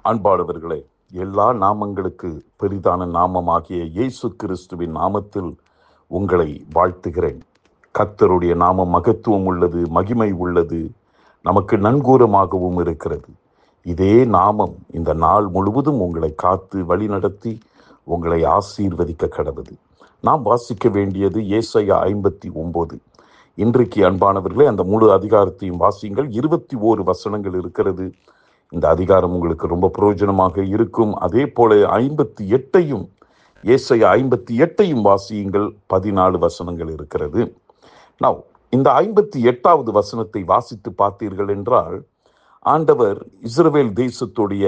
அன்பானவர்களே எல்லா நாமங்களுக்கு பெரிதான நாமமாகிய இயேசு கிறிஸ்துவின் நாமத்தில் உங்களை வாழ்த்துகிறேன் கர்த்தருடைய நாமம் மகத்துவம் உள்ளது மகிமை உள்ளது நமக்கு நன்கூரமாகவும் இருக்கிறது இதே நாமம் இந்த நாள் முழுவதும் உங்களை காத்து வழிநடத்தி உங்களை ஆசீர்வதிக்க கடவுது நாம் வாசிக்க வேண்டியது ஏசையா ஐம்பத்தி ஒன்பது இன்றைக்கு அன்பானவர்களே அந்த முழு அதிகாரத்தையும் வாசியுங்கள் இருபத்தி ஓரு வசனங்கள் இருக்கிறது இந்த அதிகாரம் உங்களுக்கு ரொம்ப பிரயோஜனமாக இருக்கும் அதே போல ஐம்பத்தி எட்டையும் ஏசையா ஐம்பத்தி எட்டையும் வாசியுங்கள் பதினாலு வசனங்கள் இருக்கிறது நவ் இந்த ஐம்பத்தி எட்டாவது வசனத்தை வாசித்து பார்த்தீர்கள் என்றால் ஆண்டவர் இஸ்ரவேல் தேசத்துடைய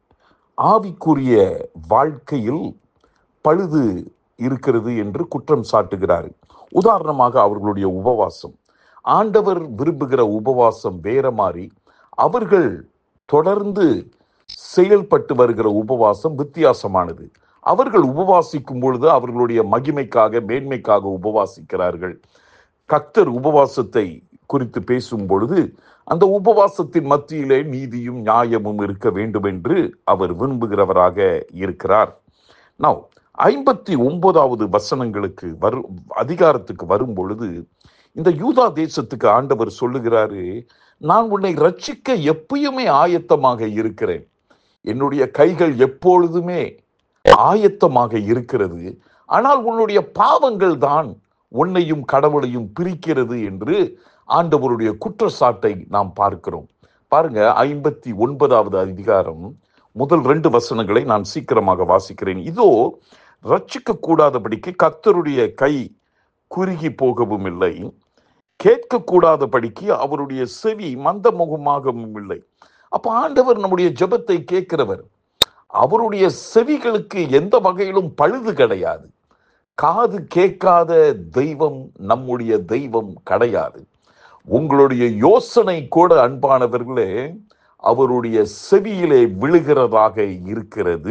ஆவிக்குரிய வாழ்க்கையில் பழுது இருக்கிறது என்று குற்றம் சாட்டுகிறார் உதாரணமாக அவர்களுடைய உபவாசம் ஆண்டவர் விரும்புகிற உபவாசம் வேற மாதிரி அவர்கள் தொடர்ந்து செயல்பட்டு வருகிற உபவாசம் வித்தியாசமானது அவர்கள் உபவாசிக்கும் பொழுது அவர்களுடைய மகிமைக்காக மேன்மைக்காக உபவாசிக்கிறார்கள் கத்தர் உபவாசத்தை குறித்து பேசும் பொழுது அந்த உபவாசத்தின் மத்தியிலே நீதியும் நியாயமும் இருக்க வேண்டும் என்று அவர் விரும்புகிறவராக இருக்கிறார் நவ் ஐம்பத்தி ஒன்பதாவது வசனங்களுக்கு வரு அதிகாரத்துக்கு வரும் பொழுது இந்த யூதா தேசத்துக்கு ஆண்டவர் சொல்லுகிறாரு நான் உன்னை ரட்சிக்க எப்பயுமே ஆயத்தமாக இருக்கிறேன் என்னுடைய கைகள் எப்பொழுதுமே ஆயத்தமாக இருக்கிறது ஆனால் உன்னுடைய பாவங்கள் தான் உன்னையும் கடவுளையும் பிரிக்கிறது என்று ஆண்டவருடைய குற்றச்சாட்டை நாம் பார்க்கிறோம் பாருங்க ஐம்பத்தி ஒன்பதாவது அதிகாரம் முதல் ரெண்டு வசனங்களை நான் சீக்கிரமாக வாசிக்கிறேன் இதோ ரட்சிக்க கூடாதபடிக்கு கத்தருடைய கை குறுகி போகவும் இல்லை கேட்க கூடாதபடிக்கு அவருடைய செவி மந்தமுகமாகவும் இல்லை அப்ப ஆண்டவர் நம்முடைய ஜெபத்தை கேட்கிறவர் அவருடைய செவிகளுக்கு எந்த வகையிலும் பழுது கிடையாது காது கேட்காத தெய்வம் நம்முடைய தெய்வம் கிடையாது உங்களுடைய யோசனை கூட அன்பானவர்களே அவருடைய செவியிலே விழுகிறதாக இருக்கிறது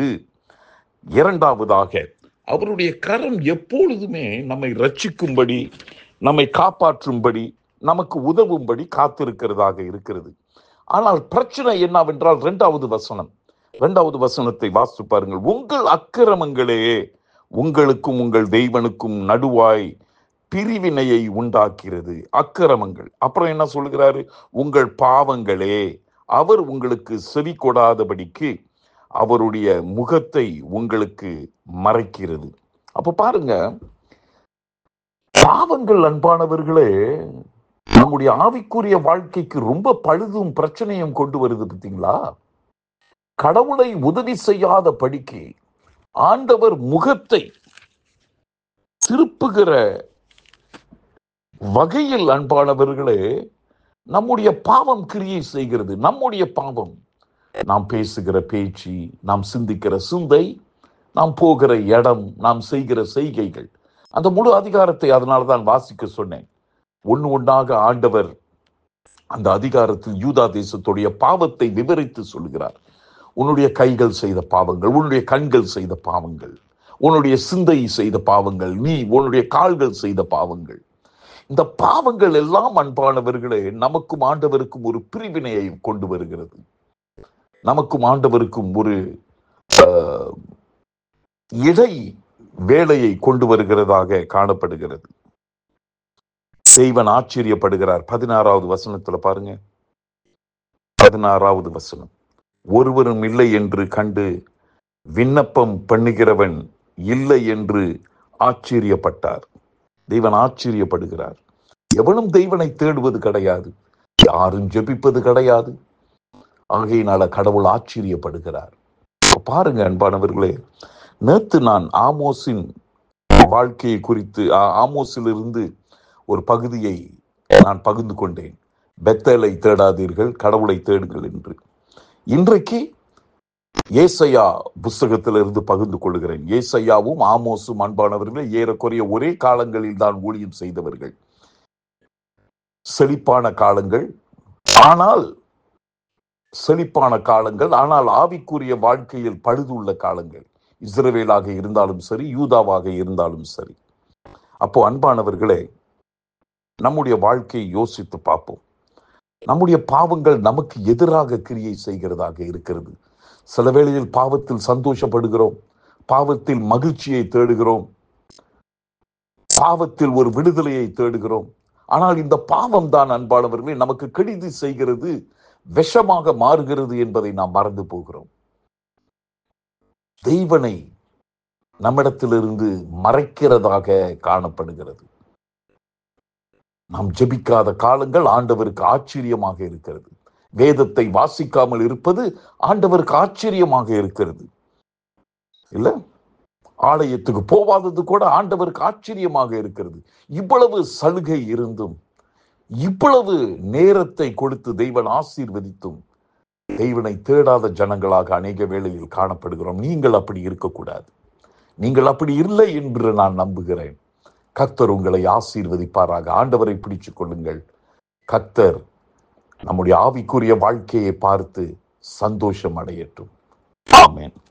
இரண்டாவதாக அவருடைய கரம் எப்பொழுதுமே நம்மை ரட்சிக்கும்படி நம்மை காப்பாற்றும்படி நமக்கு உதவும்படி காத்திருக்கிறதாக இருக்கிறது ஆனால் பிரச்சனை என்னவென்றால் இரண்டாவது வசனம் இரண்டாவது வசனத்தை வாசித்து பாருங்கள் உங்கள் அக்கிரமங்களே உங்களுக்கும் உங்கள் தெய்வனுக்கும் நடுவாய் பிரிவினையை உண்டாக்கிறது அக்கிரமங்கள் அப்புறம் என்ன சொல்லுகிறாரு உங்கள் பாவங்களே அவர் உங்களுக்கு செவி கொடாதபடிக்கு அவருடைய முகத்தை உங்களுக்கு மறைக்கிறது அப்ப பாருங்க பாவங்கள் அன்பானவர்களே நம்முடைய ஆவிக்குரிய வாழ்க்கைக்கு ரொம்ப பழுதும் பிரச்சனையும் கொண்டு வருது பார்த்தீங்களா கடவுளை உதவி செய்யாத படிக்கு ஆண்டவர் முகத்தை திருப்புகிற வகையில் அன்பானவர்களே நம்முடைய பாவம் கிரியை செய்கிறது நம்முடைய பாவம் நாம் பேசுகிற பேச்சு நாம் சிந்திக்கிற சிந்தை நாம் போகிற இடம் நாம் செய்கிற செய்கைகள் அந்த முழு அதிகாரத்தை அதனால தான் வாசிக்க சொன்னேன் ஒன்று ஒன்றாக ஆண்டவர் அந்த அதிகாரத்தில் யூதா தேசத்துடைய பாவத்தை விவரித்து சொல்கிறார் உன்னுடைய கைகள் செய்த பாவங்கள் உன்னுடைய கண்கள் செய்த பாவங்கள் உன்னுடைய சிந்தை செய்த பாவங்கள் நீ உன்னுடைய கால்கள் செய்த பாவங்கள் இந்த பாவங்கள் எல்லாம் அன்பானவர்களே நமக்கும் ஆண்டவருக்கும் ஒரு பிரிவினையை கொண்டு வருகிறது நமக்கும் ஆண்டவருக்கும் ஒரு ஆஹ், இடை வேலையை கொண்டு வருகிறதாக காணப்படுகிறது செய்வன் ஆச்சரியப்படுகிறார் பதினாறாவது வசனத்துல பாருங்க பதினாறாவது வசனம் ஒருவரும் இல்லை என்று கண்டு விண்ணப்பம் பண்ணுகிறவன் இல்லை என்று ஆச்சரியப்பட்டார் தெய்வன் ஆச்சரியப்படுகிறார் எவனும் தெய்வனை தேடுவது கிடையாது யாரும் ஜெபிப்பது கிடையாது ஆகையினால கடவுள் ஆச்சரியப்படுகிறார் இப்ப பாருங்க அன்பானவர்களே நேத்து நான் ஆமோஸின் வாழ்க்கையை குறித்து ஆ- ஆமோஸிலிருந்து ஒரு பகுதியை நான் பகிர்ந்து கொண்டேன் பெத்தேலை தேடாதீர்கள் கடவுளை தேடுங்கள் என்று இன்றைக்கு ஏசையா புஸ்தகத்திலிருந்து பகிர்ந்து கொள்கிறேன் ஏசையாவும் ஆமோஸும் அன்பானவர்களே ஏறக்குறைய ஒரே காலங்களில் தான் ஊழியம் செய்தவர்கள் செழிப்பான காலங்கள் ஆனால் செழிப்பான காலங்கள் ஆனால் ஆவிக்குரிய வாழ்க்கையில் பழுதுள்ள காலங்கள் இஸ்ரவேலாக இருந்தாலும் சரி யூதாவாக இருந்தாலும் சரி அப்போ அன்பானவர்களே நம்முடைய வாழ்க்கையை யோசித்து பார்ப்போம் நம்முடைய பாவங்கள் நமக்கு எதிராக கிரியை செய்கிறதாக இருக்கிறது சில வேளையில் பாவத்தில் சந்தோஷப்படுகிறோம் பாவத்தில் மகிழ்ச்சியை தேடுகிறோம் பாவத்தில் ஒரு விடுதலையை தேடுகிறோம் ஆனால் இந்த பாவம் தான் அன்பானவர்களே நமக்கு கெடுதி செய்கிறது விஷமாக மாறுகிறது என்பதை நாம் மறந்து போகிறோம் தெய்வனை நம்மிடத்திலிருந்து மறைக்கிறதாக காணப்படுகிறது நாம் ஜெபிக்காத காலங்கள் ஆண்டவருக்கு ஆச்சரியமாக இருக்கிறது வேதத்தை வாசிக்காமல் இருப்பது ஆண்டவருக்கு ஆச்சரியமாக இருக்கிறது இல்ல ஆலயத்துக்கு போவாதது கூட ஆண்டவருக்கு ஆச்சரியமாக இருக்கிறது இவ்வளவு சலுகை இருந்தும் இவ்வளவு நேரத்தை கொடுத்து தெய்வன் ஆசீர்வதித்தும் தெய்வனை தேடாத ஜனங்களாக அநேக வேளையில் காணப்படுகிறோம் நீங்கள் அப்படி இருக்கக்கூடாது நீங்கள் அப்படி இல்லை என்று நான் நம்புகிறேன் கத்தர் உங்களை ஆசீர்வதிப்பாராக ஆண்டவரை பிடிச்சுக் கொள்ளுங்கள் கத்தர் நம்முடைய ஆவிக்குரிய வாழ்க்கையை பார்த்து சந்தோஷம் அடையட்டும் ஆமென்